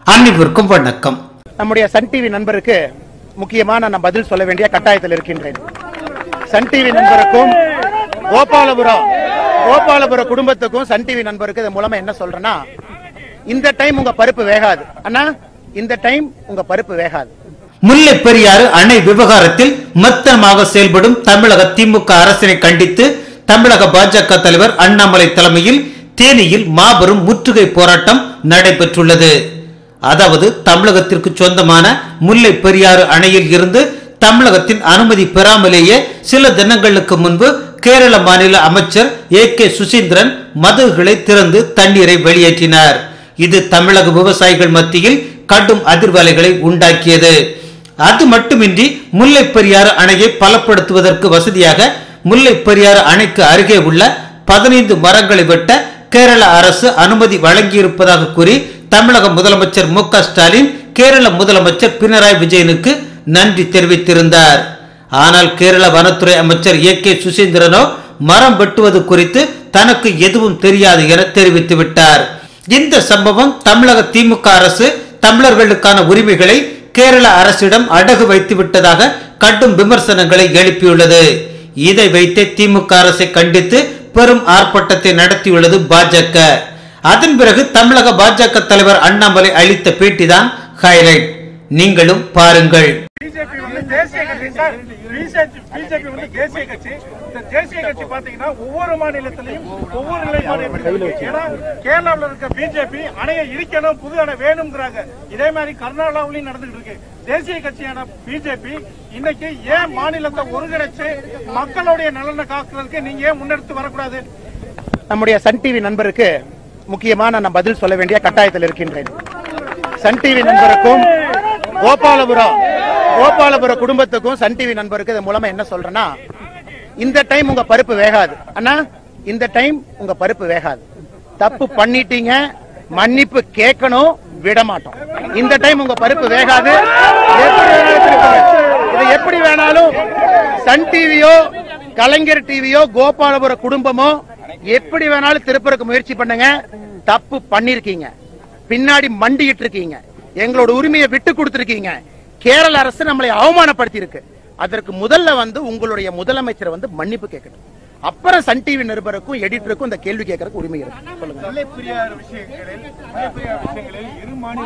அனைவருக்கும் வணக்கம் நம்முடைய சன் டிவி நண்பருக்கு முக்கியமான நான் பதில் சொல்ல வேண்டிய கட்டாயத்தில் இருக்கின்றேன் சன் டிவி நண்பருக்கும் கோபாலபுரம் கோபாலபுரம் குடும்பத்துக்கும் சன் டிவி நண்பருக்கு இது மூலமா என்ன சொல்றேன்னா இந்த டைம் உங்க பருப்பு வேகாது அண்ணா இந்த டைம் உங்க பருப்பு வேகாது முல்லை பெரியாறு அணை விவகாரத்தில் மத்தமாக செயல்படும் தமிழக திமுக அரசினை கண்டித்து தமிழக பாஜக தலைவர் அண்ணாமலை தலைமையில் தேனியில் மாபெரும் முற்றுகை போராட்டம் நடைபெற்றுள்ளது அதாவது தமிழகத்திற்கு சொந்தமான முல்லை பெரியாறு அணையில் இருந்து தமிழகத்தின் அனுமதி பெறாமலேயே சில தினங்களுக்கு முன்பு கேரள மாநில அமைச்சர் ஏ கே சுசீந்திரன் மதகுகளை திறந்து தண்ணீரை வெளியேற்றினார் இது தமிழக விவசாயிகள் மத்தியில் கடும் அதிர்வலைகளை உண்டாக்கியது அது மட்டுமின்றி முல்லை பெரியாறு அணையை பலப்படுத்துவதற்கு வசதியாக முல்லை பெரியாறு அணைக்கு அருகே உள்ள பதினைந்து மரங்களை வெட்ட கேரள அரசு அனுமதி வழங்கியிருப்பதாக கூறி தமிழக முதலமைச்சர் மு க ஸ்டாலின் கேரள முதலமைச்சர் பினராயி விஜயனுக்கு நன்றி தெரிவித்திருந்தார் ஆனால் கேரள வனத்துறை அமைச்சர் ஏ கே சுசீந்திரனோ மரம் வெட்டுவது குறித்து தனக்கு எதுவும் தெரியாது என தெரிவித்து விட்டார் இந்த சம்பவம் தமிழக திமுக அரசு தமிழர்களுக்கான உரிமைகளை கேரள அரசிடம் அடகு வைத்து விட்டதாக கடும் விமர்சனங்களை எழுப்பியுள்ளது இதை வைத்தே திமுக அரசை கண்டித்து பெரும் ஆர்ப்பாட்டத்தை நடத்தியுள்ளது பாஜக அதன் பிறகு தமிழக பாஜக தலைவர் அண்ணாமலை அளித்த பேட்டிதான் ஹைலைட் நீங்களும் பாருங்கள் பிஜேபி வந்து தேசிய கட்சி சார் பிஜேபி பிஜேபி வந்து தேசிய கட்சி இந்த தேசிய கட்சி பாத்தீங்கன்னா ஒவ்வொரு மாநிலத்திலையும் ஒவ்வொரு நிலைப்பாடு எப்படி இருக்கு ஏன்னா கேரளாவில் இருக்க பிஜேபி அணையை இடிக்கணும் புது அணை வேணுங்கிறாங்க இதே மாதிரி கர்நாடகாவிலையும் நடந்துகிட்டு இருக்கு தேசிய கட்சியான பிஜேபி இன்னைக்கு ஏன் மாநிலத்தை ஒருங்கிணைச்சு மக்களுடைய நலனை காக்குறதுக்கு நீங்க ஏன் முன்னெடுத்து வரக்கூடாது நம்முடைய சன் டிவி நண்பருக்கு முக்கியமான நான் பதில் சொல்ல வேண்டிய கட்டாயத்தில் இருக்கின்றேன் சன் டிவி நண்பருக்கும் கோபாலபுரம் கோபாலபுரம் குடும்பத்துக்கும் சன் டிவி நண்பருக்கு இது மூலமா என்ன சொல்றேன்னா இந்த டைம் உங்க பருப்பு வேகாது அண்ணா இந்த டைம் உங்க பருப்பு வேகாது தப்பு பண்ணிட்டீங்க மன்னிப்பு கேட்கணும் விட மாட்டோம் இந்த டைம் உங்க பருப்பு வேகாது எப்படி வேணாலும் திருப்புங்க. இது எப்படி வேணாலும் சன் டிவியோ கலைஞர் டிவியோ கோபாலபுரம் குடும்பமோ எப்படி வேணாலும் திருப்பறக்கு முயற்சி பண்ணுங்க தப்பு பண்ணிருக்கீங்க பின்னாடி மண்டிட்டு இருக்கீங்க எங்களோட உரிமையை விட்டு கொடுத்திருக்கீங்க கேரள அரசு நம்மளை அவமானப்படுத்தி இருக்கு அதற்கு முதல்ல வந்து உங்களுடைய முதலமைச்சர் வந்து மன்னிப்பு கேட்கணும் அப்புறம் சன் டிவி நிருபருக்கும் எடிட்டருக்கும் இந்த கேள்வி கேட்கறதுக்கு உரிமை இருக்கு சொல்லுங்க முல்லைப்பெரியார் விஷயங்களில் முல்லைப்பெரியார் விஷயங்களில் இரு மாநில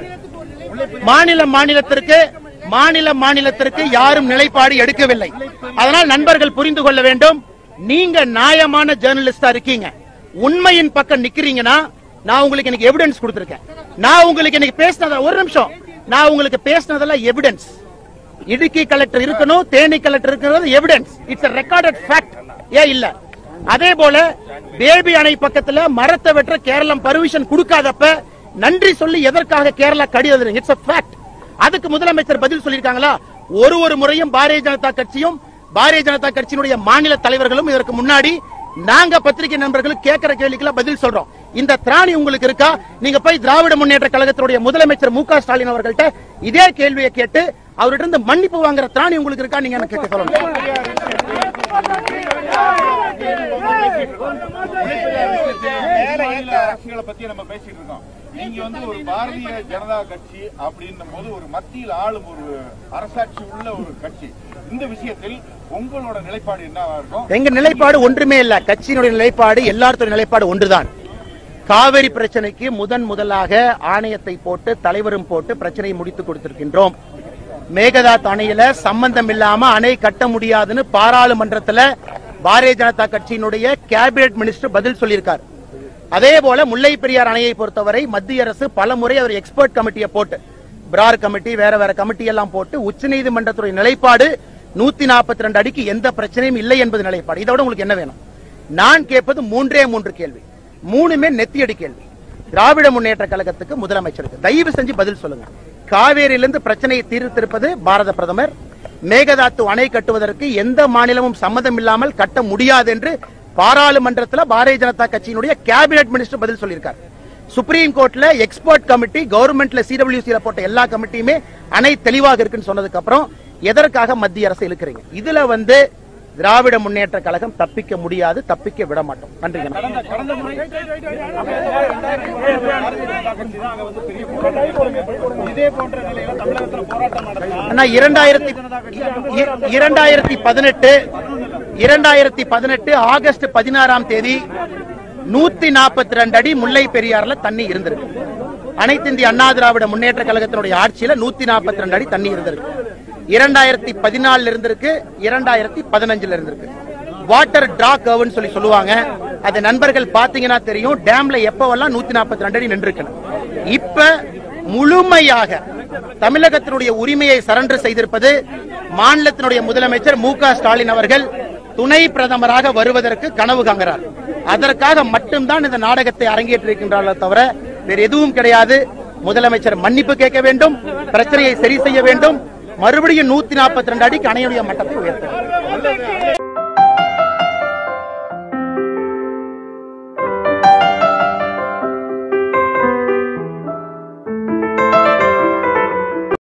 அரசுகள் மாநில மாநிலத்திற்கு மாநில மாநிலத்திற்கு யாரும் நிலைப்பாடு எடுக்கவில்லை அதனால் நண்பர்கள் புரிந்து கொள்ள வேண்டும் நீங்க நியாயமான ஜேர்னலிஸ்டா இருக்கீங்க உண்மையின் பக்கம் நிக்கிறீங்கன்னா நான் உங்களுக்கு இன்னைக்கு எவிடன்ஸ் கொடுத்திருக்கேன் நான் உங்களுக்கு இன்னைக்கு பேசினத ஒரு நிமிஷம் நான் உங்களுக்கு பேசினதெல்லாம் எவிடன்ஸ் இடுக்கி கலெக்டர் இருக்கணும் தேனி கலெக்டர் இருக்கிறது எவிடன்ஸ் இட்ஸ் ரெக்கார்டட் ஃபேக்ட் ஏன் இல்ல அதே போல பேபி அணை பக்கத்துல மரத்தை வெற்ற கேரளம் பர்மிஷன் கொடுக்காதப்ப நன்றி சொல்லி எதற்காக கேரளா கடிதம் இட்ஸ் a fact அதுக்கு முதலமைச்சர் பதில் சொல்லியிருக்காங்களா ஒரு ஒரு முறையும் பாரதிய ஜனதா கட்சியும் பாரதிய ஜனதா கட்சியினுடைய மாநில தலைவர்களும் இதற்கு முன்னாடி நாங்க பத்திரிகை நண்பர்கள் கேட்கிற கேள்விக்கெல்லாம் பதில் சொல்றோம் இந்த திராணி உங்களுக்கு இருக்கா நீங்க போய் திராவிட முன்னேற்ற கழகத்தினுடைய முதலமைச்சர் மு க ஸ்டாலின் அவர்கள்ட்ட இதே கேள்வியை கேட்டு அவர்கிட்ட இருந்து மன்னிப்பு வாங்குற திராணி உங்களுக்கு இருக்கா நீங்க எனக்கு கேட்க சொல்லணும் வேற மாநில அரசுகளை பத்தி நம்ம பேசிட்டு இருக்கோம் நீங்க வந்து ஒரு பாரதிய ஜனதா கட்சி அப்படின்னும் போது ஒரு மத்தியில் ஆளும் ஒரு அரசாட்சி உள்ள ஒரு கட்சி இந்த விஷயத்தில் உங்களோட நிலைப்பாடு என்னவா இருக்கும் எங்க நிலைப்பாடு ஒன்றுமே இல்ல கட்சியினுடைய நிலைப்பாடு எல்லாத்துடைய நிலைப்பாடு ஒன்றுதான் காவிரி பிரச்சனைக்கு முதன் முதலாக ஆணையத்தை போட்டு தலைவரும் போட்டு பிரச்சனையை முடித்து கொடுத்திருக்கின்றோம் மேகதாத் அணையில சம்பந்தம் இல்லாம அணை கட்ட முடியாதுன்னு பாராளுமன்றத்துல பாரதிய ஜனதா கட்சியினுடைய கேபினெட் மினிஸ்டர் பதில் சொல்லியிருக்கார் அதே போல முல்லை பெரியார் அணையை பொறுத்தவரை மத்திய அரசு பல முறை அவர் எக்ஸ்பர்ட் கமிட்டியை போட்டு பிரார் கமிட்டி வேற வேற கமிட்டி எல்லாம் போட்டு உச்சநீதிமன்றத்துடைய நிலைப்பாடு நூத்தி நாற்பத்தி ரெண்டு அடிக்கு எந்த பிரச்சனையும் இல்லை என்பது நிலைப்பாடு இதோட உங்களுக்கு என்ன வேணும் நான் கேட்பது மூன்றே மூன்று கேள்வி மூணுமே நெத்தியடி கேள்வி திராவிட முன்னேற்ற கழகத்துக்கு முதலமைச்சருக்கு தயவு செஞ்சு பதில் சொல்லுங்க காவேரியிலிருந்து பிரச்சனையை தீர்த்திருப்பது பாரத பிரதமர் மேகதாத்து அணை கட்டுவதற்கு எந்த மாநிலமும் சம்மதம் இல்லாமல் கட்ட முடியாது என்று பாராளுமன்றத்தில் பாரதிய ஜனதா கட்சியினுடைய கேபினெட் மினிஸ்டர் பதில் சொல்லியிருக்கார் சுப்ரீம் கோர்ட்ல எக்ஸ்பர்ட் கமிட்டி கவர்மெண்ட்ல சிடபிள்யூசியில போட்ட எல்லா கமிட்டியுமே அணை தெளிவாக இருக்குன்னு சொன்னதுக்கு அப்புறம் எதற்காக மத்திய அரசு இழுக்கிறீங்க இதுல வந்து திராவிட முன்னேற்ற கழகம் தப்பிக்க முடியாது தப்பிக்க விட மாட்டோம் நன்றிங்க கடந்த கடந்த முறை இதே போன்ற நிலையில தமிழகத்துல போராட்டம் நடந்தா ஆனா இரண்டாயிரத்தி இ- இரண்டாயிரத்தி பதினெட்டு இரண்டாயிரத்தி பதினெட்டு ஆகஸ்ட் பதினாறாம் தேதி நூத்தி நாற்பத்தி ரெண்டு அடி முல்லை பெரியாறுல தண்ணி இருந்திருக்கு அனைத்து இந்திய அண்ணா திராவிட முன்னேற்ற கழகத்தினுடைய ஆட்சியில நூத்தி நாற்பத்தி ரெண்டு அடி தண்ணி இருந்திருக்கு இரண்டாயிரத்தி பதினாலுல இருந்திருக்கு இரண்டாயிரத்தி பதினஞ்சுல இருந்திருக்கு வாட்டர் டிரா கர்வ்னு சொல்லி சொல்லுவாங்க அது நண்பர்கள் பாத்தீங்கன்னா தெரியும் டேம்ல எப்பவெல்லாம் நூத்தி நாற்பத்தி ரெண்டு அடி நின்று இப்ப முழுமையாக தமிழகத்தினுடைய உரிமையை சரண்டர் செய்திருப்பது மாநிலத்தினுடைய முதலமைச்சர் மு க ஸ்டாலின் அவர்கள் துணை பிரதமராக வருவதற்கு கனவு காண்கிறார் அதற்காக மட்டும்தான் இந்த நாடகத்தை அரங்கேற்றிருக்கின்றார்களே தவிர வேறு எதுவும் கிடையாது முதலமைச்சர் மன்னிப்பு கேட்க வேண்டும் பிரச்சனையை சரி செய்ய வேண்டும் மறுபடியும் நூத்தி நாற்பத்தி ரெண்டு அடிக்கு அணையுடைய மட்டத்தை உயர்த்த வேண்டும்.